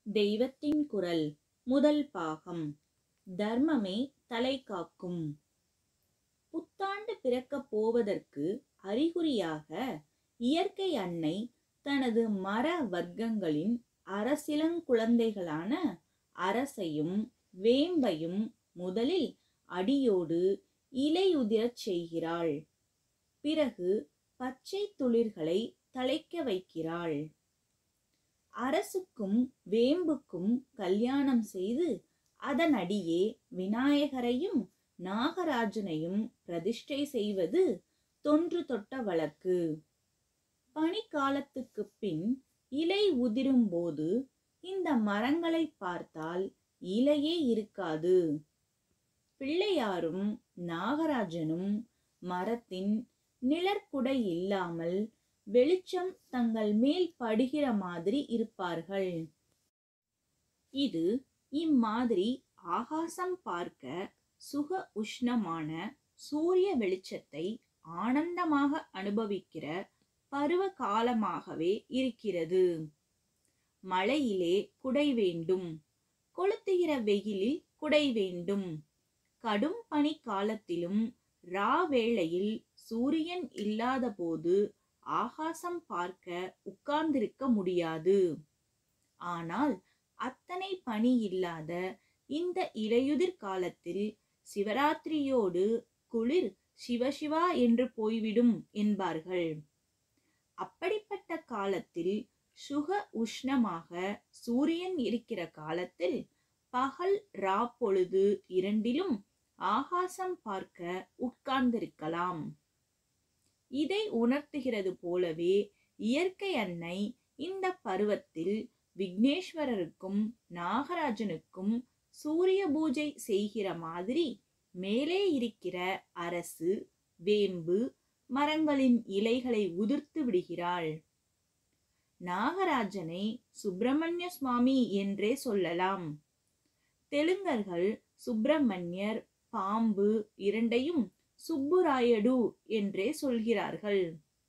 தெய்வத்தின் குரல் முதல் பாகம் தர்மமே தலை காக்கும் புத்தாண்டு பிறக்கப் போவதற்கு அறிகுறியாக இயற்கை அன்னை தனது மர வர்க்கங்களின் அரசிளங்குழந்தைகளான அரசையும் வேம்பையும் முதலில் அடியோடு இலையுதிரச் செய்கிறாள் பிறகு பச்சை துளிர்களை தழைக்க வைக்கிறாள் அரசுக்கும் வேம்புக்கும் கல்யாணம் செய்து அதன் அடியே விநாயகரையும் நாகராஜனையும் பிரதிஷ்டை செய்வது தொன்று தொட்ட வழக்கு பனிக்காலத்துக்குப் பின் இலை உதிரும் போது இந்த மரங்களை பார்த்தால் இலையே இருக்காது பிள்ளையாரும் நாகராஜனும் மரத்தின் நிழற்குடை இல்லாமல் வெளிச்சம் தங்கள் மேல் படுகிற மாதிரி இருப்பார்கள் இது இம்மாதிரி ஆகாசம் பார்க்க சுக உஷ்ணமான சூரிய வெளிச்சத்தை ஆனந்தமாக அனுபவிக்கிற பருவ காலமாகவே இருக்கிறது மழையிலே குடை வேண்டும் கொளுத்துகிற வெயிலில் குடை வேண்டும் கடும் பனி காலத்திலும் ரா வேளையில் சூரியன் இல்லாத போது ஆகாசம் பார்க்க உட்கார்ந்திருக்க முடியாது ஆனால் அத்தனை பனி இல்லாத இந்த இலையுதிர் காலத்தில் சிவராத்திரியோடு குளிர் சிவசிவா என்று போய்விடும் என்பார்கள் அப்படிப்பட்ட காலத்தில் சுக உஷ்ணமாக சூரியன் இருக்கிற காலத்தில் பகல் ரா பொழுது இரண்டிலும் ஆகாசம் பார்க்க உட்கார்ந்திருக்கலாம் இதை உணர்த்துகிறது போலவே இயற்கை அன்னை இந்த பருவத்தில் விக்னேஸ்வரருக்கும் நாகராஜனுக்கும் சூரிய பூஜை செய்கிற மாதிரி மேலே இருக்கிற அரசு வேம்பு மரங்களின் இலைகளை உதிர்த்து விடுகிறாள் நாகராஜனை சுப்பிரமணிய சுவாமி என்றே சொல்லலாம் தெலுங்கர்கள் சுப்பிரமணியர் பாம்பு இரண்டையும் சுப்புராயடு என்றே சொல்கிறார்கள்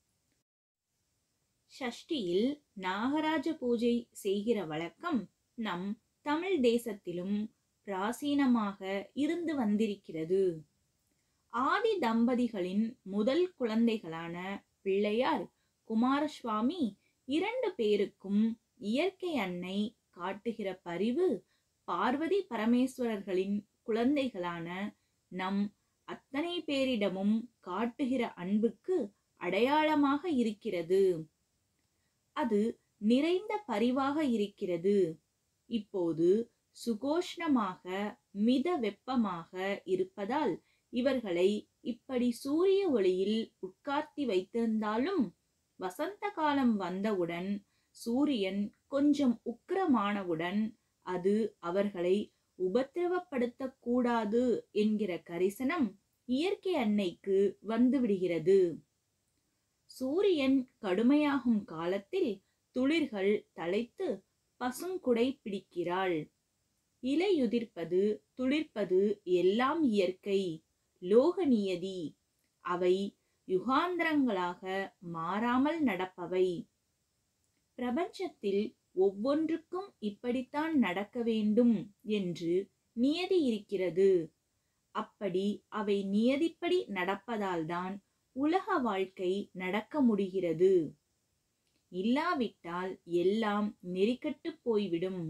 ஷஷ்டியில் நாகராஜ பூஜை செய்கிற வழக்கம் நம் தமிழ் தேசத்திலும் பிராசீனமாக இருந்து வந்திருக்கிறது ஆதி தம்பதிகளின் முதல் குழந்தைகளான பிள்ளையார் குமாரசுவாமி இரண்டு பேருக்கும் இயற்கை அன்னை காட்டுகிற பரிவு பார்வதி பரமேஸ்வரர்களின் குழந்தைகளான நம் அத்தனை பேரிடமும் காட்டுகிற அன்புக்கு அடையாளமாக இருக்கிறது அது நிறைந்த பரிவாக இருக்கிறது இப்போது சுகோஷ்ணமாக மித வெப்பமாக இருப்பதால் இவர்களை இப்படி சூரிய ஒளியில் உட்கார்த்தி வைத்திருந்தாலும் வசந்த காலம் வந்தவுடன் சூரியன் கொஞ்சம் உக்கிரமானவுடன் அது அவர்களை உபத்திரவப்படுத்தக் கூடாது என்கிற கரிசனம் இயற்கை அன்னைக்கு வந்துவிடுகிறது சூரியன் கடுமையாகும் காலத்தில் துளிர்கள் தழைத்து பசுங்குடை பிடிக்கிறாள் இலையுதிர்ப்பது துளிர்ப்பது எல்லாம் இயற்கை லோக நியதி அவை யுகாந்திரங்களாக மாறாமல் நடப்பவை பிரபஞ்சத்தில் ஒவ்வொன்றுக்கும் இப்படித்தான் நடக்க வேண்டும் என்று நியதி இருக்கிறது அப்படி அவை நியதிப்படி நடப்பதால்தான் உலக வாழ்க்கை நடக்க முடிகிறது இல்லாவிட்டால் எல்லாம் நெறிக்கட்டு போய்விடும்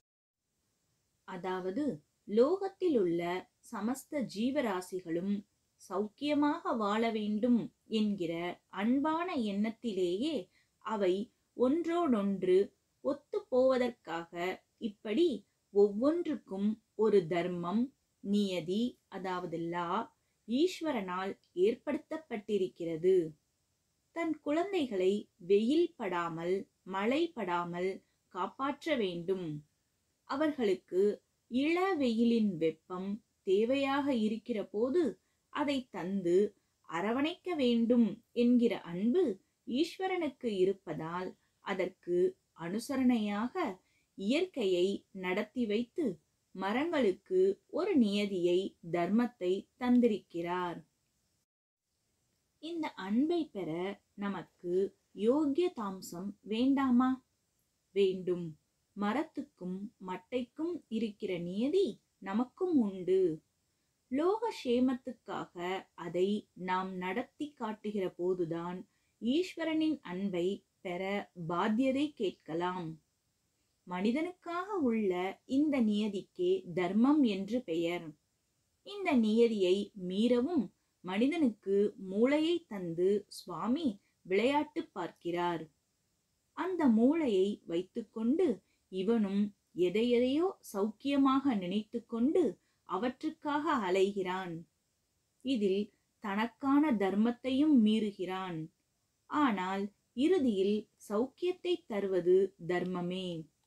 அதாவது லோகத்தில் உள்ள சமஸ்த ஜீவராசிகளும் சௌக்கியமாக வாழ வேண்டும் என்கிற அன்பான எண்ணத்திலேயே அவை ஒன்றோடொன்று ஒத்து போவதற்காக இப்படி ஒவ்வொன்றுக்கும் ஒரு தர்மம் நியதி அதாவது லா ஈஸ்வரனால் ஏற்படுத்தப்பட்டிருக்கிறது தன் குழந்தைகளை வெயில் படாமல் மழை படாமல் காப்பாற்ற வேண்டும் அவர்களுக்கு இள வெயிலின் வெப்பம் தேவையாக இருக்கிற போது அதை தந்து அரவணைக்க வேண்டும் என்கிற அன்பு ஈஸ்வரனுக்கு இருப்பதால் அதற்கு அனுசரணையாக இயற்கையை நடத்தி வைத்து மரங்களுக்கு ஒரு நியதியை தர்மத்தை தந்திருக்கிறார் இந்த அன்பை பெற நமக்கு யோக்கிய தாம்சம் வேண்டாமா வேண்டும் மரத்துக்கும் மட்டைக்கும் இருக்கிற நியதி நமக்கும் உண்டு லோக சேமத்துக்காக அதை நாம் நடத்தி காட்டுகிற போதுதான் ஈஸ்வரனின் அன்பை பெற பாத்தியதை கேட்கலாம் மனிதனுக்காக உள்ள இந்த நியதிக்கே தர்மம் என்று பெயர் இந்த நியதியை மீறவும் மனிதனுக்கு மூளையை தந்து சுவாமி விளையாட்டு பார்க்கிறார் அந்த மூளையை வைத்துக்கொண்டு இவனும் எதையெதையோ சௌக்கியமாக நினைத்துக்கொண்டு அவற்றுக்காக அலைகிறான் இதில் தனக்கான தர்மத்தையும் மீறுகிறான் ஆனால் இறுதியில் சௌக்கியத்தை தருவது தர்மமே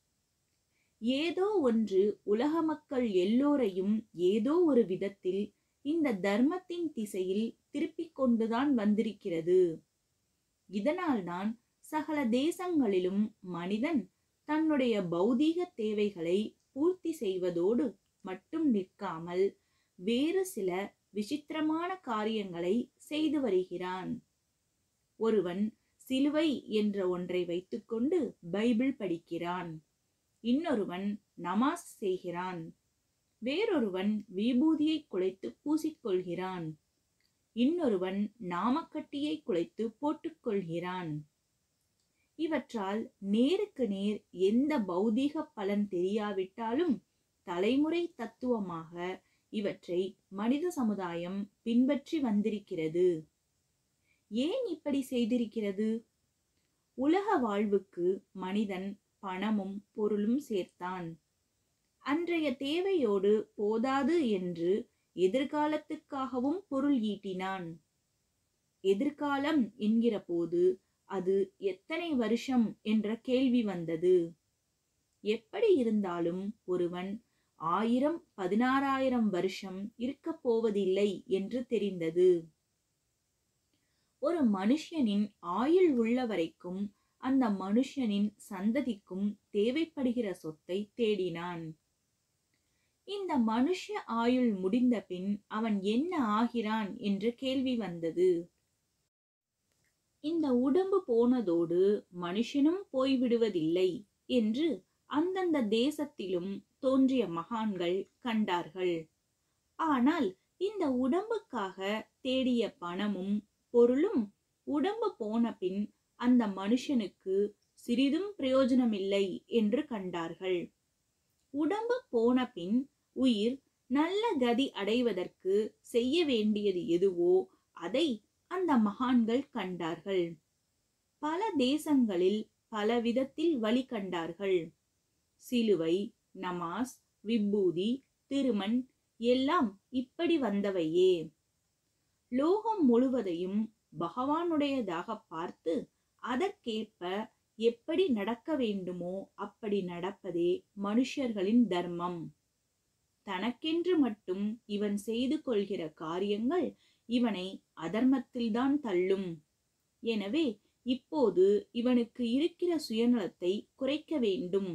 ஏதோ ஒன்று உலக மக்கள் எல்லோரையும் ஏதோ ஒரு விதத்தில் இந்த தர்மத்தின் திசையில் திருப்பிக் கொண்டுதான் வந்திருக்கிறது இதனால்தான் சகல தேசங்களிலும் மனிதன் தன்னுடைய பௌதீக தேவைகளை பூர்த்தி செய்வதோடு மட்டும் நிற்காமல் வேறு சில விசித்திரமான காரியங்களை செய்து வருகிறான் ஒருவன் சிலுவை என்ற ஒன்றை வைத்துக்கொண்டு பைபிள் படிக்கிறான் இன்னொருவன் நமாஸ் செய்கிறான் வேறொருவன் விபூதியை குலைத்து பூசிக்கொள்கிறான் இன்னொருவன் நாமக்கட்டியை குலைத்து போட்டுக்கொள்கிறான் இவற்றால் நேருக்கு நேர் எந்த பௌதீக பலன் தெரியாவிட்டாலும் தலைமுறை தத்துவமாக இவற்றை மனித சமுதாயம் பின்பற்றி வந்திருக்கிறது ஏன் இப்படி செய்திருக்கிறது உலக வாழ்வுக்கு மனிதன் பணமும் பொருளும் சேர்த்தான் அன்றைய தேவையோடு போதாது என்று எதிர்காலத்துக்காகவும் பொருள் ஈட்டினான் எதிர்காலம் என்கிற போது அது எத்தனை வருஷம் என்ற கேள்வி வந்தது எப்படி இருந்தாலும் ஒருவன் ஆயிரம் பதினாறாயிரம் வருஷம் இருக்கப் போவதில்லை என்று தெரிந்தது ஒரு மனுஷனின் ஆயுள் உள்ள வரைக்கும் அந்த மனுஷனின் சந்ததிக்கும் தேவைப்படுகிற சொத்தை தேடினான் இந்த மனுஷ ஆயுள் முடிந்த பின் அவன் என்ன ஆகிறான் என்ற கேள்வி வந்தது இந்த உடம்பு போனதோடு மனுஷனும் போய்விடுவதில்லை என்று அந்தந்த தேசத்திலும் தோன்றிய மகான்கள் கண்டார்கள் ஆனால் இந்த உடம்புக்காக தேடிய பணமும் பொருளும் உடம்பு போன பின் அந்த மனுஷனுக்கு சிறிதும் பிரயோஜனமில்லை என்று கண்டார்கள் உடம்பு போன பின் உயிர் நல்ல கதி அடைவதற்கு செய்ய வேண்டியது எதுவோ அதை அந்த மகான்கள் கண்டார்கள் பல தேசங்களில் பல விதத்தில் வழி கண்டார்கள் சிலுவை நமாஸ் விபூதி திருமண் எல்லாம் இப்படி வந்தவையே லோகம் முழுவதையும் பகவானுடையதாக பார்த்து அதற்கேற்ப எப்படி நடக்க வேண்டுமோ அப்படி நடப்பதே மனுஷர்களின் தர்மம் தனக்கென்று மட்டும் இவன் செய்து கொள்கிற காரியங்கள் இவனை அதர்மத்தில்தான் தள்ளும் எனவே இப்போது இவனுக்கு இருக்கிற சுயநலத்தை குறைக்க வேண்டும்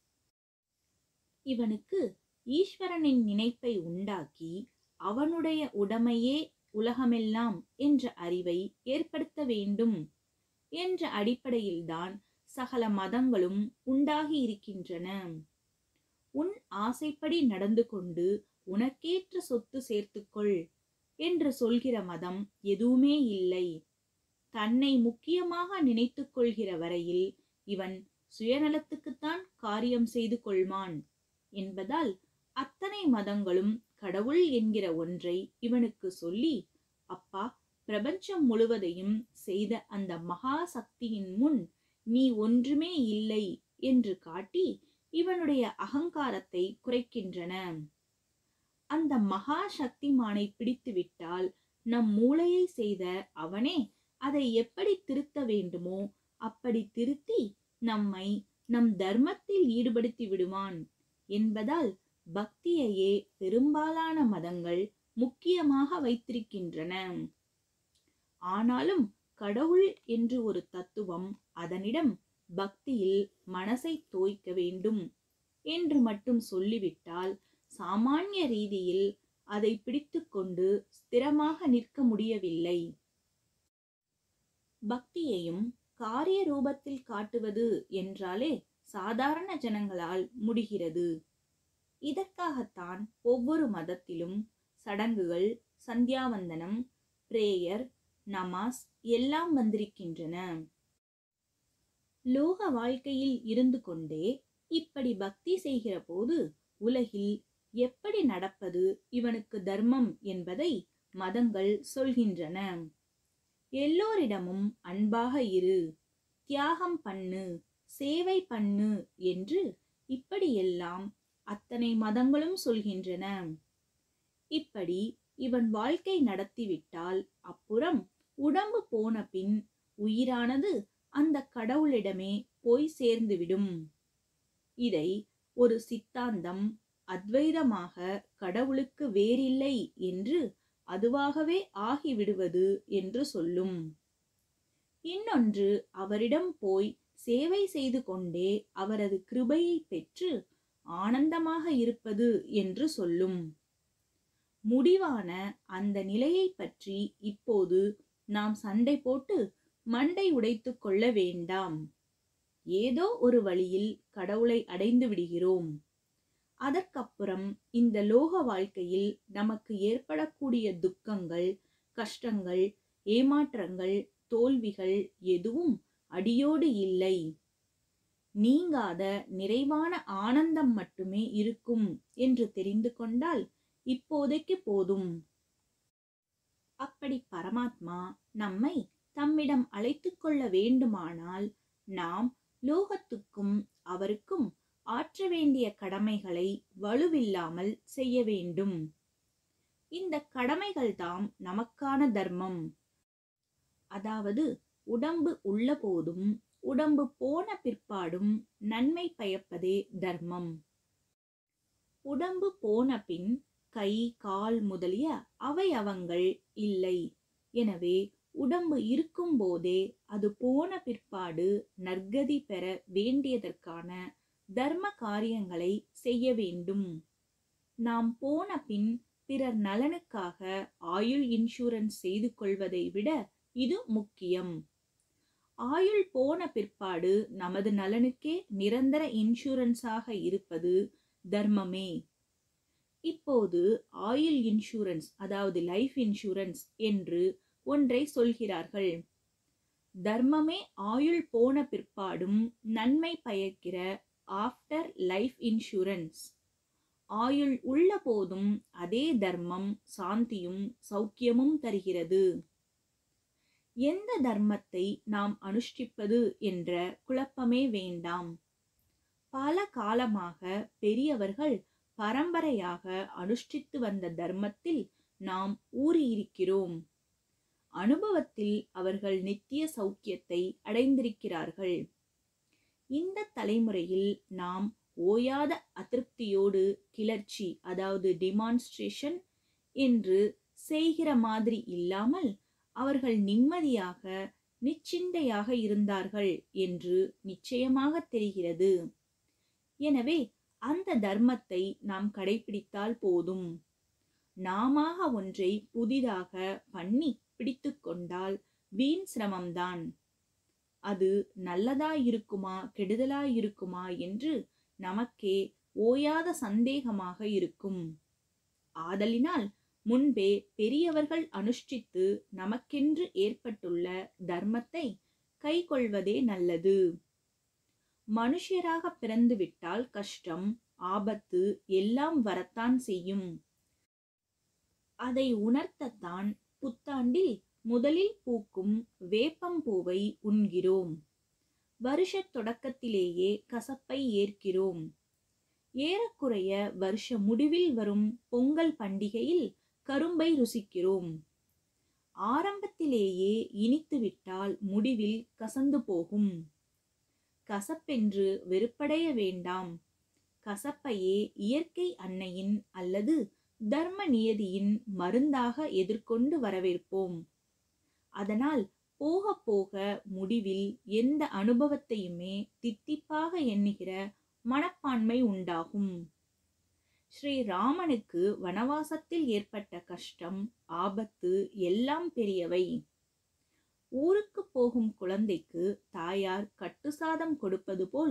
இவனுக்கு ஈஸ்வரனின் நினைப்பை உண்டாக்கி அவனுடைய உடைமையே உலகமெல்லாம் என்ற அறிவை ஏற்படுத்த வேண்டும் என்ற அடிப்படையில்தான் சகல மதங்களும் உண்டாகி இருக்கின்றன உன் ஆசைப்படி நடந்து கொண்டு உனக்கேற்ற சொத்து சேர்த்துக்கொள் என்று சொல்கிற மதம் எதுவுமே இல்லை தன்னை முக்கியமாக நினைத்துக் கொள்கிற வரையில் இவன் சுயநலத்துக்குத்தான் காரியம் செய்து கொள்வான் என்பதால் அத்தனை மதங்களும் கடவுள் என்கிற ஒன்றை இவனுக்கு சொல்லி அப்பா பிரபஞ்சம் முழுவதையும் செய்த அந்த மகா சக்தியின் முன் நீ ஒன்றுமே இல்லை என்று காட்டி இவனுடைய அகங்காரத்தை குறைக்கின்றன அந்த மகா சக்திமானை பிடித்துவிட்டால் நம் மூளையை செய்த அவனே அதை எப்படி திருத்த வேண்டுமோ அப்படி திருத்தி நம்மை நம் தர்மத்தில் ஈடுபடுத்தி விடுவான் என்பதால் பக்தியையே பெரும்பாலான மதங்கள் முக்கியமாக வைத்திருக்கின்றன ஆனாலும் கடவுள் என்று ஒரு தத்துவம் அதனிடம் பக்தியில் மனசை தோய்க்க வேண்டும் என்று மட்டும் சொல்லிவிட்டால் சாமானிய ரீதியில் அதை பிடித்துக்கொண்டு ஸ்திரமாக நிற்க முடியவில்லை பக்தியையும் காரிய ரூபத்தில் காட்டுவது என்றாலே சாதாரண ஜனங்களால் முடிகிறது இதற்காகத்தான் ஒவ்வொரு மதத்திலும் சடங்குகள் சந்தியாவந்தனம் பிரேயர் நமாஸ் எல்லாம் வந்திருக்கின்றன லோக வாழ்க்கையில் இருந்து கொண்டே இப்படி பக்தி செய்கிற போது உலகில் எப்படி நடப்பது இவனுக்கு தர்மம் என்பதை மதங்கள் சொல்கின்றன எல்லோரிடமும் அன்பாக இரு தியாகம் பண்ணு சேவை பண்ணு என்று இப்படியெல்லாம் அத்தனை மதங்களும் சொல்கின்றன இப்படி இவன் வாழ்க்கை நடத்திவிட்டால் அப்புறம் உடம்பு போன பின் உயிரானது அந்த கடவுளிடமே போய் சேர்ந்துவிடும் இதை ஒரு சித்தாந்தம் அத்வைதமாக கடவுளுக்கு வேறில்லை என்று அதுவாகவே ஆகிவிடுவது என்று சொல்லும் இன்னொன்று அவரிடம் போய் சேவை செய்து கொண்டே அவரது கிருபையை பெற்று ஆனந்தமாக இருப்பது என்று சொல்லும் முடிவான அந்த நிலையை பற்றி இப்போது நாம் சண்டை போட்டு மண்டை உடைத்துக் கொள்ள வேண்டாம் ஏதோ ஒரு வழியில் கடவுளை அடைந்து விடுகிறோம் அதற்கப்புறம் இந்த லோக வாழ்க்கையில் நமக்கு ஏற்படக்கூடிய துக்கங்கள் கஷ்டங்கள் ஏமாற்றங்கள் தோல்விகள் எதுவும் அடியோடு இல்லை நீங்காத நிறைவான ஆனந்தம் மட்டுமே இருக்கும் என்று தெரிந்து கொண்டால் இப்போதைக்கு போதும் அப்படி பரமாத்மா நம்மை தம்மிடம் அழைத்துக் கொள்ள வேண்டுமானால் நாம் லோகத்துக்கும் அவருக்கும் ஆற்ற வேண்டிய கடமைகளை வலுவில்லாமல் செய்ய வேண்டும் இந்த கடமைகள்தாம் நமக்கான தர்மம் அதாவது உடம்பு உள்ள போதும் உடம்பு போன பிற்பாடும் நன்மை பயப்பதே தர்மம் உடம்பு போன பின் கை கால் முதலிய அவயவங்கள் இல்லை எனவே உடம்பு இருக்கும் போதே அது போன பிற்பாடு நற்கதி பெற வேண்டியதற்கான தர்ம காரியங்களை செய்ய வேண்டும் நாம் போன பின் பிறர் நலனுக்காக ஆயுள் இன்சூரன்ஸ் செய்து கொள்வதை விட இது முக்கியம் ஆயுள் போன பிற்பாடு நமது நலனுக்கே நிரந்தர இன்சூரன்ஸாக இருப்பது தர்மமே இப்போது ஆயுள் இன்சூரன்ஸ் அதாவது லைஃப் இன்சூரன்ஸ் என்று ஒன்றை சொல்கிறார்கள் தர்மமே ஆயுள் போன பிற்பாடும் நன்மை பயக்கிற ஆஃப்டர் லைஃப் இன்சூரன்ஸ் ஆயுள் உள்ள போதும் அதே தர்மம் சாந்தியும் சௌக்கியமும் தருகிறது எந்த தர்மத்தை நாம் அனுஷ்டிப்பது என்ற குழப்பமே வேண்டாம் பல காலமாக பெரியவர்கள் பரம்பரையாக அனுஷ்டித்து வந்த தர்மத்தில் நாம் ஊறியிருக்கிறோம் அனுபவத்தில் அவர்கள் நித்திய சௌக்கியத்தை அடைந்திருக்கிறார்கள் இந்த தலைமுறையில் நாம் ஓயாத அதிருப்தியோடு கிளர்ச்சி அதாவது டிமான்ஸ்ட்ரேஷன் என்று செய்கிற மாதிரி இல்லாமல் அவர்கள் நிம்மதியாக நிச்சிந்தையாக இருந்தார்கள் என்று நிச்சயமாக தெரிகிறது எனவே அந்த தர்மத்தை நாம் கடைபிடித்தால் போதும் நாம ஒன்றை புதிதாக பண்ணி பிடித்து கொண்டால் வீண் சிரமம்தான் அது நல்லதாயிருக்குமா கெடுதலாயிருக்குமா என்று நமக்கே ஓயாத சந்தேகமாக இருக்கும் ஆதலினால் முன்பே பெரியவர்கள் அனுஷ்டித்து நமக்கென்று ஏற்பட்டுள்ள தர்மத்தை கைக்கொள்வதே நல்லது மனுஷராக பிறந்துவிட்டால் கஷ்டம் ஆபத்து எல்லாம் வரத்தான் செய்யும் அதை உணர்த்தத்தான் புத்தாண்டில் முதலில் பூக்கும் வேப்பம்பூவை உண்கிறோம் வருஷத் தொடக்கத்திலேயே கசப்பை ஏற்கிறோம் ஏறக்குறைய வருஷ முடிவில் வரும் பொங்கல் பண்டிகையில் கரும்பை ருசிக்கிறோம் ஆரம்பத்திலேயே இனித்துவிட்டால் முடிவில் கசந்து போகும் கசப்பென்று வெறுப்படைய வேண்டாம் கசப்பையே இயற்கை அன்னையின் அல்லது தர்ம நியதியின் மருந்தாக எதிர்கொண்டு வரவேற்போம் அதனால் போக போக முடிவில் எந்த அனுபவத்தையுமே தித்திப்பாக எண்ணுகிற மனப்பான்மை உண்டாகும் ஸ்ரீ ராமனுக்கு வனவாசத்தில் ஏற்பட்ட கஷ்டம் ஆபத்து எல்லாம் பெரியவை ஊருக்கு போகும் குழந்தைக்கு தாயார் கட்டுசாதம் கொடுப்பது போல்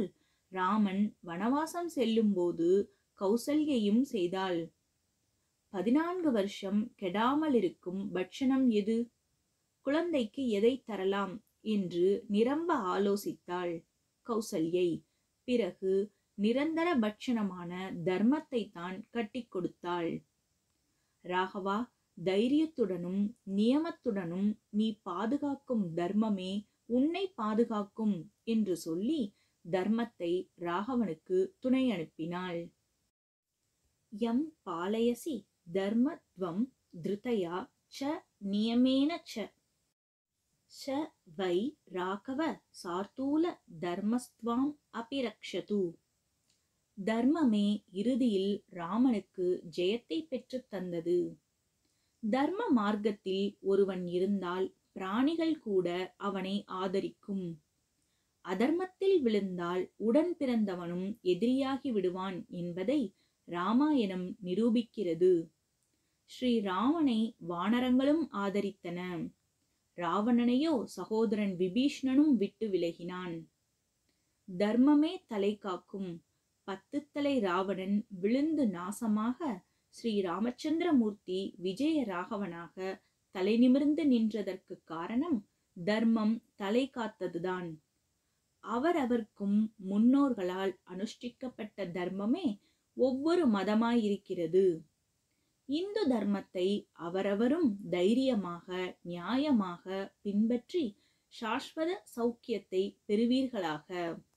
ராமன் வனவாசம் செல்லும்போது கௌசல்யையும் செய்தாள் பதினான்கு வருஷம் கெடாமல் இருக்கும் பட்சணம் எது குழந்தைக்கு எதை தரலாம் என்று நிரம்ப ஆலோசித்தாள் கௌசல்யை பிறகு நிரந்தர பட்சணமான தர்மத்தை தான் கட்டிக் கொடுத்தாள் ராகவா தைரியத்துடனும் நியமத்துடனும் நீ பாதுகாக்கும் தர்மமே உன்னை பாதுகாக்கும் என்று சொல்லி தர்மத்தை ராகவனுக்கு துணை அனுப்பினாள் யம் பாலயசி தர்மத்வம் திருதயா ச நியமேன ச ச வை ராகவ சார்த்தூல தர்மஸ்துவாம் அபிரக்ஷது தர்மமே இறுதியில் ராமனுக்கு ஜெயத்தை பெற்றுத் தந்தது தர்ம மார்க்கத்தில் ஒருவன் இருந்தால் பிராணிகள் கூட அவனை ஆதரிக்கும் அதர்மத்தில் விழுந்தால் உடன் பிறந்தவனும் எதிரியாகி விடுவான் என்பதை ராமாயணம் நிரூபிக்கிறது ஸ்ரீ ராமனை வானரங்களும் ஆதரித்தன ராவணனையோ சகோதரன் விபீஷ்ணனும் விட்டு விலகினான் தர்மமே தலை காக்கும் பத்து தலை ராவணன் விழுந்து நாசமாக ஸ்ரீ ராமச்சந்திரமூர்த்தி விஜய ராகவனாக தலை நிமிர்ந்து நின்றதற்கு காரணம் தர்மம் தலை காத்ததுதான் அவரவர்க்கும் முன்னோர்களால் அனுஷ்டிக்கப்பட்ட தர்மமே ஒவ்வொரு மதமாயிருக்கிறது இந்து தர்மத்தை அவரவரும் தைரியமாக நியாயமாக பின்பற்றி சாஸ்வத சௌக்கியத்தை பெறுவீர்களாக